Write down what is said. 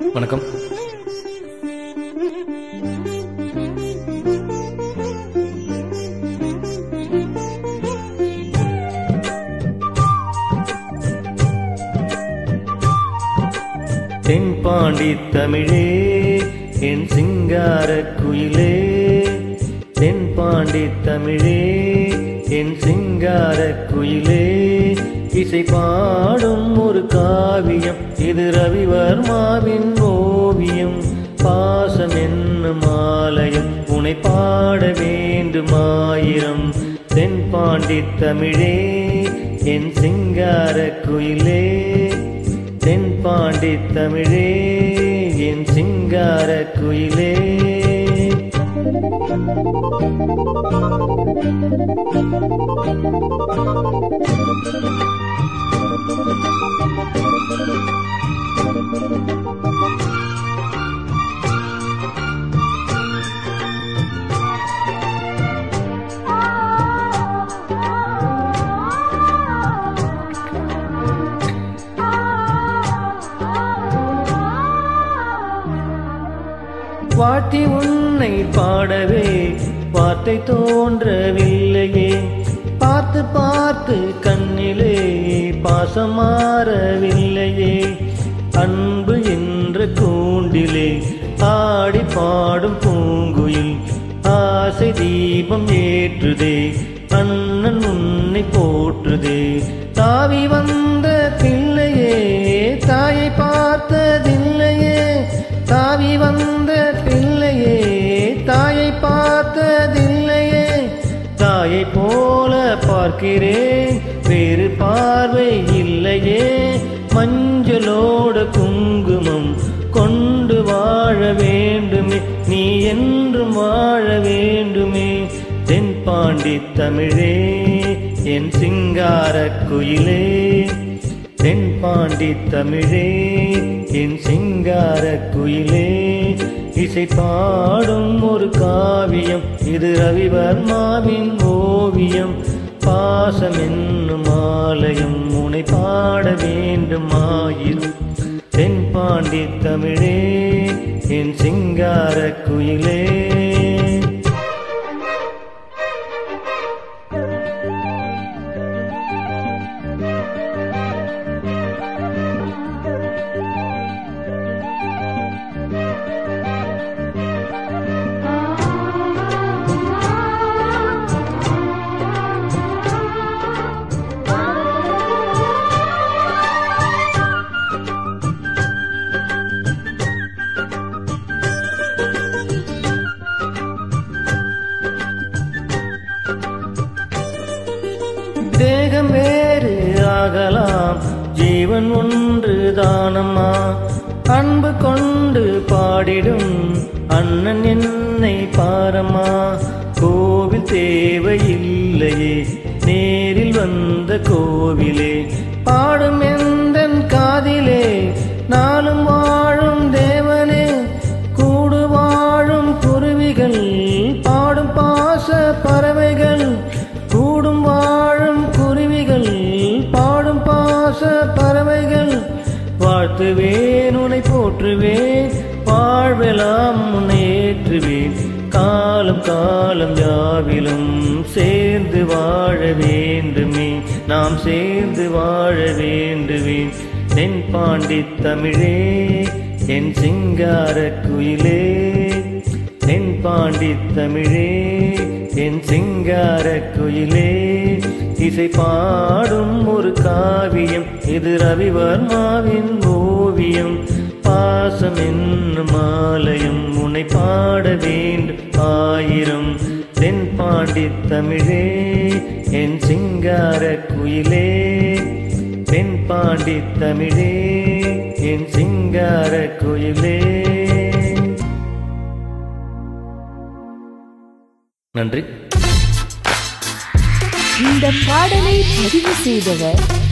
வணக்கம் தென்பாண்டி தமிழே என் சிங்கார குயிலே தென்பாண்டி தமிழே என் சிங்கார குயிலே இசை பாடும் ஒரு காவியம் இது ரவிவர்மாவின் ஓவியம் பாசம் என்னும் ஆலயம் உனை பாட வேண்டுமாயிரம் தென்பாண்டி தமிழே என் சிங்கார குயிலே தென்பாண்டி தமிழே என் சிங்கார குயிலே வாட்டி உன்னை பாடவே வார்த்தை தோன்றவில்லையே பார்த்து பார்த்து கண்ணிலே பாசம் மாறவில்லையே அன்பு என்ற கூண்டிலே ஆடி பாடும் பூங்குயில் ஆசை தீபம் ஏற்றுதே அண்ணன் உன்னை போற்றுதே தாவி வந்த பிள்ளையே தாயை பார்த்ததில்லையே தாவி வந்த பிள்ளையே தாயை பார்த்ததில்லையே தாயை போல பார்க்கிறேன் வேறு பார்வை இல்லையே மஞ்சளோட குங்குமம் கொண்டு வாழ வேண்டுமே நீ என்றும் வாழ வேண்டுமே தென்பாண்டி தமிழே என் சிங்கார குயிலே தென்பாண்டி தமிழே என் சிங்கார குயிலே இசை பாடும் ஒரு காவியம் இது ரவிவர்மாவின் ஓவியம் பாசம் என்னும் ஆலயம் உனை பாட வேண்டும் ஆயிரம் தென்பாண்டி தமிழே என் சிங்கார குயிலே தேகம் வேறு ஆகலாம் ஜீவன் ஒன்று தானம்மா அன்பு கொண்டு பாடிடும் அண்ணன் என்னை பாரம்மா கோவில் தேவையில்லையே நேரில் வந்த கோவிலே பாடும் எந்தன் காதிலே நாளும் வாழும் தேவனே கூடு வாழும் குருவிகள் பாடும் பாச பறவைகள் கூடும் வாழும் குருவிகள் பாடும் பாச பறவைகள் வாழ்த்துவேன் உன்னை போற்றுவேன் வாழ்வெல்லாம் உன்னை ஏற்றுவேன் காலம் காலம் யாவிலும் சேர்ந்து வாழ வேண்டுமே நாம் சேர்ந்து வாழ வேண்டுவேன் தென்பாண்டி தமிழே என் சிங்கார குயிலே தென்பாண்டி தமிழே என் சிங்கார குயிலே இசை பாடும் ஒரு காவியம் இது ரவிவர்மாவின் ஓவியம் பாசம் என்னும் ஆலயம் உன்னை பாட வேண்டும் ஆயிரம் தென்பாண்டி தமிழே என் சிங்கார குயிலே தென்பாண்டி தமிழே என் சிங்கார குயிலே நன்றி இந்த பாடலை பதிவு செய்தவர்